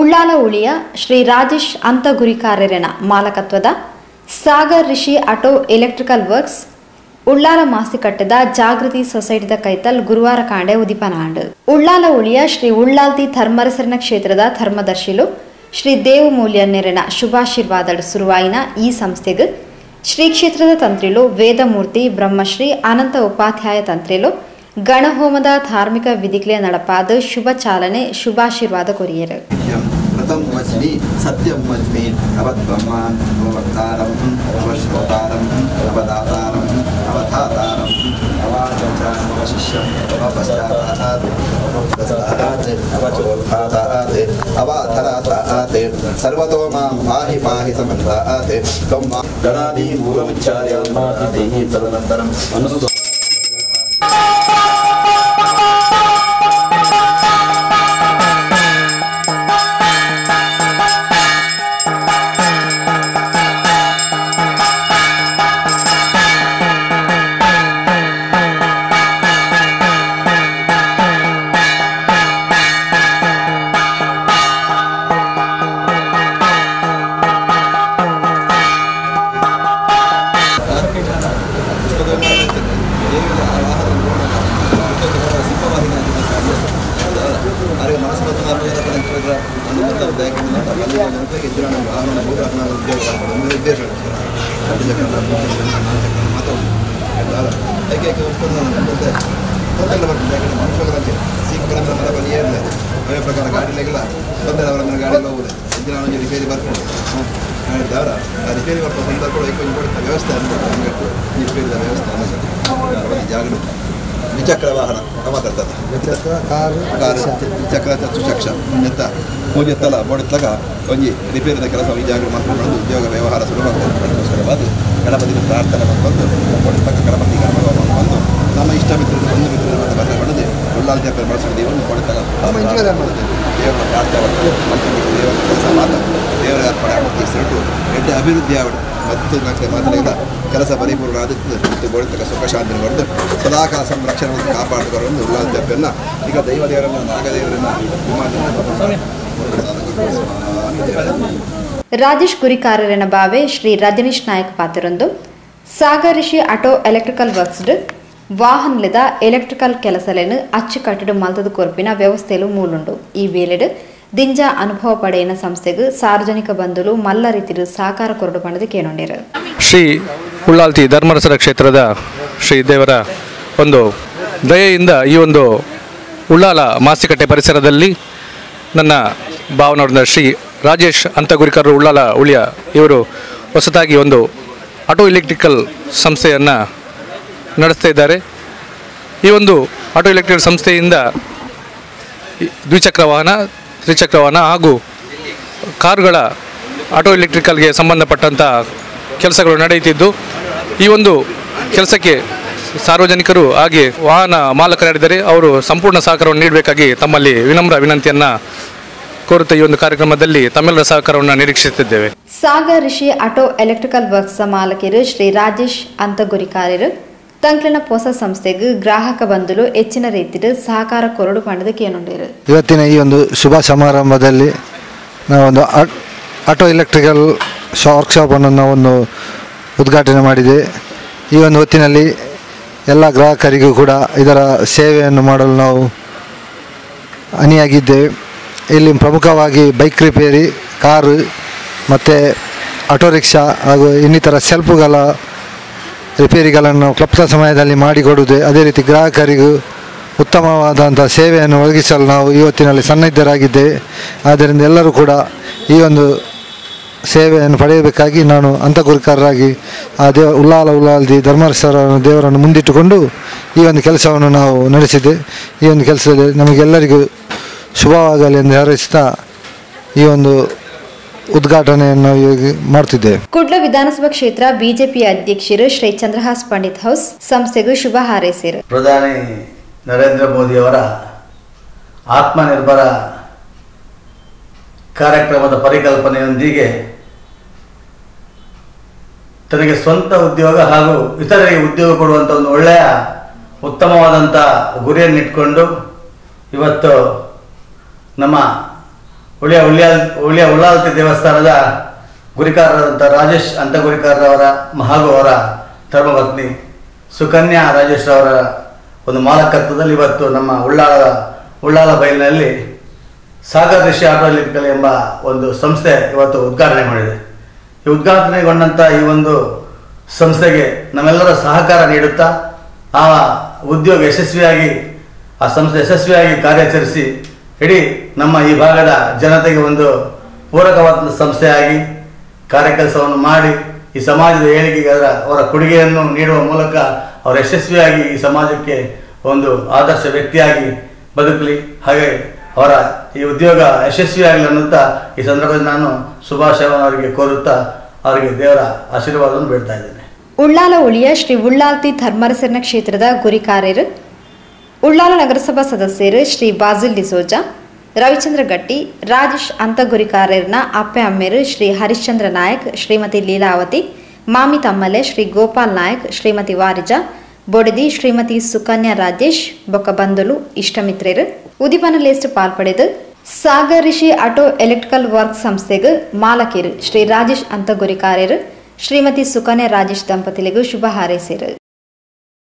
ಉಳ್ಳಾಲ ಉಳಿಯ ಶ್ರೀ ರಾಜೇಶ್ ಅಂತಗುರಿಕಾರ್ಯರನ ಮಾಲಕತ್ವದ Sagar Rishi auto electrical works Ullal ಮಾಸಿಕಟ್ಟದ ಜಾಗೃತಿ ಸೊಸೈಟಿದ ಕೈತಲ್ ಗುರುವಾರ ಕಾಂಡೆ ಉದಿಪನಾಂಡ್ ಉಳ್ಳಾಲ ಉಳಿಯ ಶ್ರೀ ಉಳ್ಳಾಲ್ತಿ ಧರ್ಮರಸರನ ಕ್ಷೇತ್ರದ ಧರ್ಮದರ್ಶಿಲು ಶ್ರೀ ದೇವಮೂಲ್ಯ ನೆರನ ಶುಭಾಶೀರ್ವಾದಡು ಸುರುವಾಯಿನ ಈ ಸಂಸ್ಥೆಗೆ ಶ್ರೀ ಕ್ಷೇತ್ರದ ತಂತ್ರಿಲು ವೇದಮೂರ್ತಿ ಬ್ರಹ್ಮಶ್ರೀ ಅನಂತ ಉಪಾಧ್ಯಾಯ ತಂತ್ರಿಲು ಗಣಹೋಮದ ಧಾರ್ಮಿಕ ವಿಧಿಗಳೇ ನಡಪಾದ ಶುಭ ಚಾಲನೆ ಶುಭಾಶೀರ್ವಾದ ಕೊರಿಯರು सत्यं व्रतं वच्मि सत्यं वच्मि अवद्ब्रह्मान् अववक्तारम् अवश्रोतारम् अवदातारम् अवधातारम् अवाचचारम् अवशिष्यम् अवपश्चातात् अवप्रस्तात् अवचोद्धातात् अवाधरातात् सर्वतो मां पाहि पाहि समन्तात् त्वं मां गणादि मूलमुच्चार्य देहि तदनन्तरम् अनुस्व అలాగే మనసు ఉద్దేశం ಮಾತು ಏಕೈಕ ಒಪ್ಪಂದ ತೊಂದರೆ ಬರ್ತದೆ ಯಾಕಂದ್ರೆ ಮನುಷ್ಯಗಳಂತೆ ಸಿಖ್ಗಳನ್ನ ಮರ ಬಲಿ ಏರಿಲ್ಲ ಅದೇ ಪ್ರಕಾರ ಗಾಡಿಲೆಲ್ಲ ತೊಂದರೆ ಅವರ ಮೇಲೆ ಗಾಡಿ ಹೋಗುದು ಇಂದಿನ ಅವನಿಗೆ ರಿಪೇರಿ ಬರ್ಕೊಂಡು ಹೇಳಿದವರ ಆ ರಿಪೇರಿ ಬರ್ಕೊಂಡು ಸಂದರ್ಭ ಕೂಡ ಕೊಂಚ ಕೊಡುತ್ತ ವ್ಯವಸ್ಥೆ ಅನ್ಬೋದು ನಮಗೆ ರಿಪೇರಿದ ವ್ಯವಸ್ಥೆ ಅನ್ನೋದು ಜಾಗೃತಿ ದ್ವಿಚಕ್ರ ವಾಹನ ಮಾತಾಡ್ತದೆ ಕಾರು ದ್ವಿಚಕ್ರ ಚತುಚಕ್ಷ ಎತ್ತ ಮೂಜೆತ್ತಲ ಬೋಡೆತ್ತಗ ಒಂಜಿ ರಿಪೇರಿದ ಕೆಲಸ ಈ ಜಾಗ ಮಾಡ್ಕೊಂಡು ಉದ್ಯೋಗ ವ್ಯವಹಾರ ಸುಲಭವಾದ ಗಣಪತಿನ ಪ್ರಾರ್ಥನೆ ಮಾಡ್ಕೊಂಡು ಬೋಡೆತ್ತಗ ಗಣಪತಿ ಗಣಪ ಮಾಡ್ಕೊಂಡು ನಮ್ಮ ಇಷ್ಟ ಮಿತ್ರರು ಬಂಧು ಮಿತ್ರರ ಮತ್ತೆ ಬರಲೆ ಬಡದೆ ಉಳ್ಳಾಲ ಜಾತ್ರೆ ಬಳಸೋ ದೇವರನ್ನು ಕೊಡ್ತಾಗ ನಮ್ಮ ಇಂಚಿಗೆ ಮಾಡ್ತೇವೆ ದೇವರ ಪ್ರಾರ್ಥನೆ ಮಾಡ್ತಾರೆ ಮಂತ್ರಿ ದೇವರ ಕೆಲಸ ಮಾತ್ರ ದೇವರ ಅರ್ಪಣೆ ಆಗುತ್ತೆ ಸಿಟ್ಟು ಎಡ್ಡ ಅಭಿವೃದ್ಧಿ ಆವಿಡ ಮತ್ತು ನಾಲ್ಕು ಮಾತನಾಡಿದ ಕೆಲಸ ಪರಿಪೂರ್ಣ ಆದಿತ್ತು ಮತ್ತು ಗೋಳಿತಕ ಸುಖ ಶಾಂತಿ ಹೊಡೆದು ಸದಾಕಾಲ ಸಂರಕ್ಷಣೆಯನ್ನು ಕಾಪಾಡಿಕೊಂಡು ಉಳ್ಳಾಲ ಜಾತ್ರೆಯನ್ನು ಈಗ ದೈವ ದೇವರನ್ನು ನಾಗದೇವರನ್ನು ವಿಮಾನ ರಾಜೇಶ್ ಗುರಿಕಾರರನ ಬಾವೆ ಶ್ರೀ ರಜನೀಶ್ ನಾಯಕ್ ಪಾತ್ರರೊಂದು ಸಾಗರ್ ರಿಷಿ ಆಟೋ ಎಲೆಕ್ಟ್ರಿಕಲ್ ವರ್ಕ್ಸ್ಡ್ ವಾಹನದ ಎಲೆಕ್ಟ್ರಿಕಲ್ ಕೆಲಸಲೇನು ಅಚ್ಚುಕಟ್ಟಡು ಮಲ್ತದ ಕೊರ್ಪಿನ ವ್ಯವಸ್ಥೆಲು ಮೂಲುಂಡು ಈ ವೇಳೆಡು ದಿಂಜ ಅನುಭವ ಪಡೆಯನ ಸಂಸ್ಥೆಗೆ ಸಾರ್ವಜನಿಕ ಬಂಧುಲು ಮಲ್ಲ ರೀತಿಲು ಸಾಕಾರ ಕೊರಡು ಪಣದು ಕೇಳೊಂಡಿರು ಶ್ರೀ ಉಳ್ಳಾಲ್ತಿ ಧರ್ಮರಸರ ಕ್ಷೇತ್ರದ ಶ್ರೀ ದೇವರ ಒಂದು ದಯೆಯಿಂದ ಈ ಒಂದು ಉಳ್ಳಾಲ ಮಾಸಿಕಟ್ಟೆ ಪರಿಸರದಲ್ಲಿ ನನ್ನ ಭಾವನವರಿಂದ ಶ್ರೀ ರಾಜೇಶ್ ಅಂತಗುರಿಕರ್ ಉಳ್ಳಾಲ ಉಳಿಯ ಇವರು ಹೊಸದಾಗಿ ಒಂದು ಆಟೋ ಎಲೆಕ್ಟ್ರಿಕಲ್ ಸಂಸ್ಥೆಯನ್ನು ನಡೆಸ್ತಾ ಇದ್ದಾರೆ ಈ ಒಂದು ಆಟೋ ಎಲೆಕ್ಟ್ರಿಕಲ್ ಸಂಸ್ಥೆಯಿಂದ ಈ ದ್ವಿಚಕ್ರ ವಾಹನ ತ್ರಿಚಕ್ರ ವಾಹನ ಹಾಗೂ ಕಾರುಗಳ ಆಟೋ ಎಲೆಕ್ಟ್ರಿಕಲ್ಗೆ ಸಂಬಂಧಪಟ್ಟಂಥ ಕೆಲಸಗಳು ನಡೆಯುತ್ತಿದ್ದು ಈ ಒಂದು ಕೆಲಸಕ್ಕೆ ಸಾರ್ವಜನಿಕರು ಹಾಗೆ ವಾಹನ ಮಾಲಕರಾಗಿದ್ದರೆ ಅವರು ಸಂಪೂರ್ಣ ಸಹಕಾರವನ್ನು ನೀಡಬೇಕಾಗಿ ತಮ್ಮಲ್ಲಿ ವಿನಮ್ರ ವಿನಂತಿಯನ್ನು ಕೋರುತ್ತಾ ಈ ಒಂದು ಕಾರ್ಯಕ್ರಮದಲ್ಲಿ ತಮ್ಮೆಲ್ಲರ ಸಹಕಾರವನ್ನು ನಿರೀಕ್ಷಿಸುತ್ತಿದ್ದೇವೆ Sagar Rishi auto electrical works ಮಾಲಕಿರು ಶ್ರೀ ರಾಜೇಶ್ ಅಂತಗುರಿಕಾರರು ತಂಕ್ಲಿನ ಹೊಸ ಸಂಸ್ಥೆಗೆ ಗ್ರಾಹಕ ಬಂಧುಲು ಹೆಚ್ಚಿನ ರೀತಿಯಲ್ಲಿ ಸಹಕಾರ ಕೊರಡು ಪಣದು ಕೇಳೊಂಡಿರು ಇವತ್ತಿನ ಈ ಒಂದು ಶುಭ ಸಮಾರಂಭದಲ್ಲಿ ನಾವೊಂದು ಆಟ್- ಆಟೋ ಎಲೆಕ್ಟ್ರಿಕಲ್ ಶಾ ವರ್ಕ್ಶಾಪನ್ನು ನಾವೊಂದು ಉದ್ಘಾಟನೆ ಮಾಡಿದೆ ಈ ಒಂದು ಹೊತ್ತಿನಲ್ಲಿ ಎಲ್ಲ ಗ್ರಾಹಕರಿಗೂ ಕೂಡ ಇದರ ಸೇವೆಯನ್ನು ಮಾಡಲು ನಾವು ಅಣಿಯಾಗಿದ್ದೇವೆ ಇಲ್ಲಿ ಪ್ರಮುಖವಾಗಿ ಬೈಕ್ ರಿಪೇರಿ ಕಾರು ಮತ್ತು ಆಟೋ ರಿಕ್ಷಾ ಹಾಗೂ ಇನ್ನಿತರ ಸೆಲ್ಫುಗಳ ರಿಪೇರಿಗಳನ್ನು ಕ್ಲಪ್ತ ಸಮಯದಲ್ಲಿ ಮಾಡಿಕೊಡುವುದು ಅದೇ ರೀತಿ ಗ್ರಾಹಕರಿಗೂ ಉತ್ತಮವಾದಂಥ ಸೇವೆಯನ್ನು ಒದಗಿಸಲು ನಾವು ಇವತ್ತಿನಲ್ಲಿ ಸನ್ನದ್ಧರಾಗಿದ್ದೇವೆ ಆದ್ದರಿಂದ ಎಲ್ಲರೂ ಕೂಡ ಈ ಒಂದು ಸೇವೆಯನ್ನು ಪಡೆಯಬೇಕಾಗಿ ನಾನು ಅಂತಗುರಿಕಾರರಾಗಿ ಆ ದೇವ ಉಲ್ಲಾಲ ಉಲ್ಲಾಲ್ದಿ ಧರ್ಮಸ್ಥಳ ದೇವರನ್ನು ಮುಂದಿಟ್ಟುಕೊಂಡು ಈ ಒಂದು ಕೆಲಸವನ್ನು ನಾವು ನಡೆಸಿದೆ ಈ ಒಂದು ಕೆಲಸದಲ್ಲಿ ನಮಗೆಲ್ಲರಿಗೂ ಶುಭವಾಗಲಿ ಎಂದು ಹಾರೈಸ್ತಾ ಈ ಒಂದು ಉದ್ಘಾಟನೆಯನ್ನು ನಾವು ಈಗ ಮಾಡ್ತಿದ್ದೇವೆ ಕುಡ್ಲ ವಿಧಾನಸಭಾ ಕ್ಷೇತ್ರ ಬಿಜೆಪಿ ಅಧ್ಯಕ್ಷರು ಶ್ರೀ ಚಂದ್ರಹಾಸ್ ಪಂಡಿತ್ ಹೌಸ್ ಸಂಸ್ಥೆಗೂ ಶುಭ ಹಾರೈಸಿರು ಪ್ರಧಾನಿ ನರೇಂದ್ರ ಮೋದಿಯವರ ಆತ್ಮನಿರ್ಭರ ಕಾರ್ಯಕ್ರಮದ ಪರಿಕಲ್ಪನೆಯೊಂದಿಗೆ ತನಗೆ ಸ್ವಂತ ಉದ್ಯೋಗ ಹಾಗೂ ಇತರರಿಗೆ ಉದ್ಯೋಗ ಕೊಡುವಂಥ ಒಂದು ಒಳ್ಳೆಯ ಉತ್ತಮವಾದಂಥ ಗುರಿಯನ್ನಿಟ್ಕೊಂಡು ಇವತ್ತು ನಮ್ಮ ಉಳಿಯ ಉಳಿಯಾಲ್ ಉಳಿಯ ಉಳ್ಳಾಲ್ತಿ ದೇವಸ್ಥಾನದ ಗುರಿಕಾರರಾದಂಥ ರಾಜೇಶ್ ಅಂತ ಗುರಿಕಾರರವರ ಹಾಗೂ ಅವರ ಧರ್ಮಪತ್ನಿ ಸುಕನ್ಯಾ ರಾಜೇಶ್ ಅವರ ಒಂದು ಮಾಲಕತ್ವದಲ್ಲಿ ಇವತ್ತು ನಮ್ಮ ಉಳ್ಳಾಲದ ಉಳ್ಳಾಲ ಬಯಲಿನಲ್ಲಿ ಸಾಗರ್ ಋಷಿ ಆಟೋ ಎಲೆಕ್ಟ್ರಿಕಲ್ ಎಂಬ ಒಂದು ಸಂಸ್ಥೆ ಇವತ್ತು ಉದ್ಘಾಟನೆ ಮಾಡಿದೆ ಈ ಉದ್ಘಾಟನೆಗೊಂಡಂಥ ಈ ಒಂದು ಸಂಸ್ಥೆಗೆ ನಮ್ಮೆಲ್ಲರ ಸಹಕಾರ ನೀಡುತ್ತಾ ಆ ಉದ್ಯೋಗ ಯಶಸ್ವಿಯಾಗಿ ಆ ಸಂಸ್ಥೆ ಯಶಸ್ವಿಯಾಗಿ ಕಾರ್ಯಾಚರಿಸಿ ಇಡೀ ನಮ್ಮ ಈ ಭಾಗದ ಜನತೆಗೆ ಒಂದು ಪೂರಕವಾದ ಸಂಸ್ಥೆಯಾಗಿ ಕಾರ್ಯಕೆಲಸವನ್ನು ಮಾಡಿ ಈ ಸಮಾಜದ ಏಳಿಗೆಗೆ ಅದರ ಅವರ ಕೊಡುಗೆಯನ್ನು ನೀಡುವ ಮೂಲಕ ಅವರು ಯಶಸ್ವಿಯಾಗಿ ಈ ಸಮಾಜಕ್ಕೆ ಒಂದು ಆದರ್ಶ ವ್ಯಕ್ತಿಯಾಗಿ ಬದುಕಲಿ ಹಾಗೆ ಅವರ ಈ ಉದ್ಯೋಗ ಯಶಸ್ವಿಯಾಗಲಿ ಅನ್ನುತ್ತಾ ಈ ಸಂದರ್ಭದಲ್ಲಿ ನಾನು ಶುಭಾಶಯವನ್ನು ಅವರಿಗೆ ಕೋರುತ್ತಾ ಅವರಿಗೆ ದೇವರ ಆಶೀರ್ವಾದವನ್ನು ಬೇಡ್ತಾ ಇದ್ದೇನೆ ಉಳ್ಳಾಲ ಉಳಿಯ ಶ್ರೀ ಉಳ್ಳಾಲ್ತಿ ಧರ್ಮರಸರನ ಕ್ಷೇತ್ರದ ಗುರಿಕಾರ್ಯರು ಉಳ್ಳಾಲ ನಗರಸಭಾ ಸದಸ್ಯರು ಶ್ರೀ ಬಾಜಿಲ್ ಡಿಸೋಜಾ ರವಿಚಂದ್ರ ಗಟ್ಟಿ ರಾಜೇಶ್ ಅಂತಗುರಿಕಾರ್ಯರ್ನ ಅಪ್ಪೆ ಅಮ್ಮೇರು ಶ್ರೀ ಹರಿಶ್ಚಂದ್ರ ನಾಯಕ್ ಶ್ರೀಮತಿ ಲೀಲಾವತಿ ಮಾಮಿ ತಮ್ಮಲೆ ಶ್ರೀ ಗೋಪಾಲ್ ನಾಯಕ್ ಶ್ರೀಮತಿ ವಾರಿಜಾ ಬೊಡದಿ ಶ್ರೀಮತಿ ಸುಕನ್ಯಾ ರಾಜೇಶ್ ಬೊಕ್ಕ ಬಂಧುಲು ಇಷ್ಟಮಿತ್ರರು ಉದಿಪನಲೇಸ್ಟ್ ಪಾಲ್ಪಡೆದು Sagar Rishi auto electrical work ಸಂಸ್ಥೆಗೆ ಮಾಲಕಿರು ಶ್ರೀ ರಾಜೇಶ್ ಅಂತಗುರಿಕಾರ್ಯರು ಶ್ರೀಮತಿ ಸುಕನ್ಯಾ ರಾಜೇಶ್ ದಂಪತಿಗಳಿಗೂ ಶುಭ ಹಾರೈಸಿರು